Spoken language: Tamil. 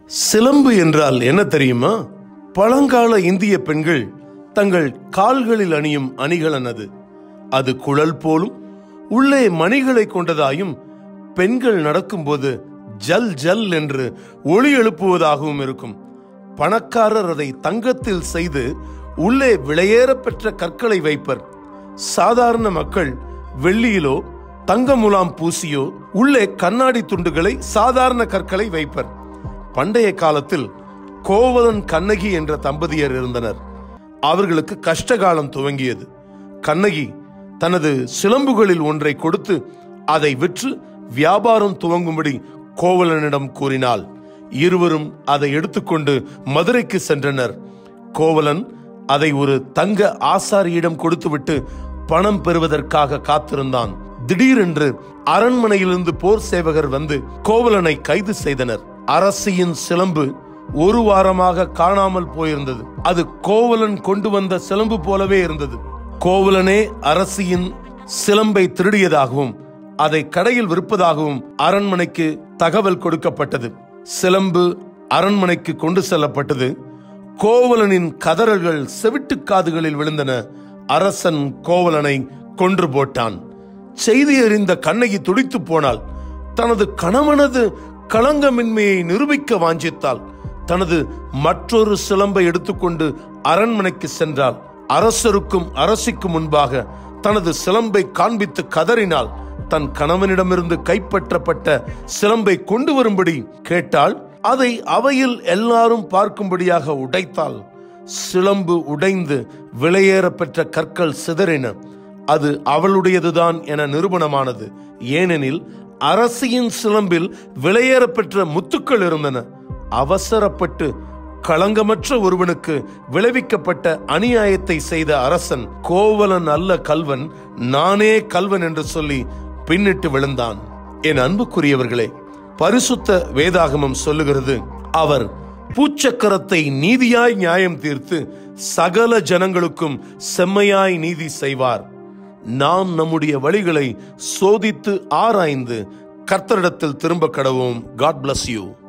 சிலம்பு என்றால் என்ன தெரியுமா பழங்கால இந்திய பெண்கள் தங்கள் கால்களில் அணியும் அணிகலன் அது அது குழல் போலும் உள்ளே மணிகளை கொண்டதாயும் பெண்கள் நடக்கும்போது ஜல் ஜல் என்று ஒளி எழுப்புவதாகவும் இருக்கும் பணக்காரர் அதை தங்கத்தில் செய்து உள்ளே விலையேற பெற்ற கற்களை வைப்பர் சாதாரண மக்கள் வெள்ளியிலோ தங்க முலாம் பூசியோ உள்ளே கண்ணாடி துண்டுகளை சாதாரண கற்களை வைப்பர் பண்டைய காலத்தில் கோவலன் கண்ணகி என்ற தம்பதியர் இருந்தனர் அவர்களுக்கு கஷ்டகாலம் துவங்கியது கண்ணகி தனது சிலம்புகளில் ஒன்றை கொடுத்து அதை விற்று வியாபாரம் துவங்கும்படி கோவலனிடம் கூறினாள் இருவரும் அதை எடுத்துக்கொண்டு மதுரைக்கு சென்றனர் கோவலன் அதை ஒரு தங்க ஆசாரியிடம் கொடுத்துவிட்டு பணம் பெறுவதற்காக காத்திருந்தான் திடீரென்று அரண்மனையிலிருந்து போர் சேவகர் வந்து கோவலனை கைது செய்தனர் அரசியின் சிலம்பு ஒரு வாரமாக காணாமல் போயிருந்தது அது கோவலன் கொண்டு வந்த சிலம்பு போலவே இருந்தது கோவலனே அரசியின் சிலம்பை திருடியதாகவும் அதை கடையில் விற்பதாகவும் அரண்மனைக்கு தகவல் கொடுக்கப்பட்டது சிலம்பு அரண்மனைக்கு கொண்டு செல்லப்பட்டது கோவலனின் கதறல்கள் செவிட்டு காதுகளில் விழுந்தன அரசன் கோவலனை கொன்று போட்டான் செய்தி அறிந்த கண்ணகி துடித்து போனாள் தனது கணவனது களங்கமின்மையை நிரூபிக்க வாஞ்சித்தாள் தனது மற்றொரு சிலம்பை எடுத்துக்கொண்டு அரண்மனைக்கு சென்றாள் அரசருக்கும் அரசிக்கும் முன்பாக தனது சிலம்பை காண்பித்து கதறினாள் தன் கணவனிடமிருந்து கைப்பற்றப்பட்ட சிலம்பை கொண்டு வரும்படி கேட்டாள் அதை அவையில் எல்லாரும் பார்க்கும்படியாக உடைத்தாள் சிலம்பு உடைந்து விலையேற பெற்ற கற்கள் சிதறின அது அவளுடையதுதான் என நிரூபணமானது ஏனெனில் அரசியின் சிலம்பில் விலையேற பெற்ற முத்துக்கள் இருந்தன அவசரப்பட்டு களங்கமற்ற ஒருவனுக்கு விளைவிக்கப்பட்ட அநியாயத்தை செய்த அரசன் கோவலன் அல்ல கல்வன் நானே கல்வன் என்று சொல்லி பின்னிட்டு விழுந்தான் என் அன்புக்குரியவர்களே பரிசுத்த வேதாகமம் சொல்லுகிறது அவர் பூச்சக்கரத்தை நீதியாய் நியாயம் தீர்த்து சகல ஜனங்களுக்கும் செம்மையாய் நீதி செய்வார் நாம் நம்முடைய வழிகளை சோதித்து ஆராய்ந்து கர்த்தரிடத்தில் திரும்ப கடவோம் காட் bless யூ